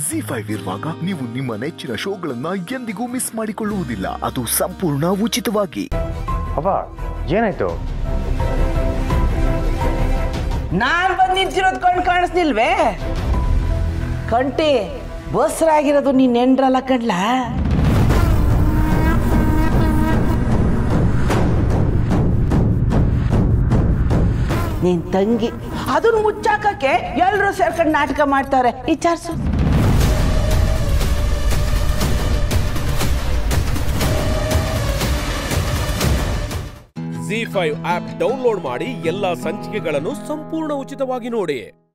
G five ಇರುವಾಗ ನೀವು ನಿಮ್ಮ ನೆಚ್ಚಿನ ಶೋಗಳನ್ನ ಎಂದಿಗೂ ಮಿಸ್ ಮಾಡಿಕೊಳ್ಳುವುದಿಲ್ಲ ಅದು ಸಂಪೂರ್ಣ ಉಚಿತವಾಗಿ ಅವ ಏನಾಯ್ತು ನಾನ್ ಬಂದ್ ನಿಂತಿರೋದ್ ಕಣ್ ಕಾಣಿಸ್ನಿಲ್ವೇ ಕಂಟಿ ಬಸ್ರಾಗಿರೋದು ನೀನ್ ನೆಂಡ್ರಲ್ಲ ಕಣ್ಲ ನೀನ್ ತಂಗಿ ಅದನ್ನ ಮುಚ್ಚಾಕಕ್ಕೆ ಎಲ್ರು ಸೇರ್ಕೊಂಡು ನಾಟಕ ಮಾಡ್ತಾರೆ ವಿಚಾರಿಸು ಜಿ ಫೈವ್ ಆಪ್ ಡೌನ್ಲೋಡ್ ಮಾಡಿ ಎಲ್ಲಾ ಸಂಚಿಕೆಗಳನ್ನು ಸಂಪೂರ್ಣ ಉಚಿತವಾಗಿ ನೋಡಿ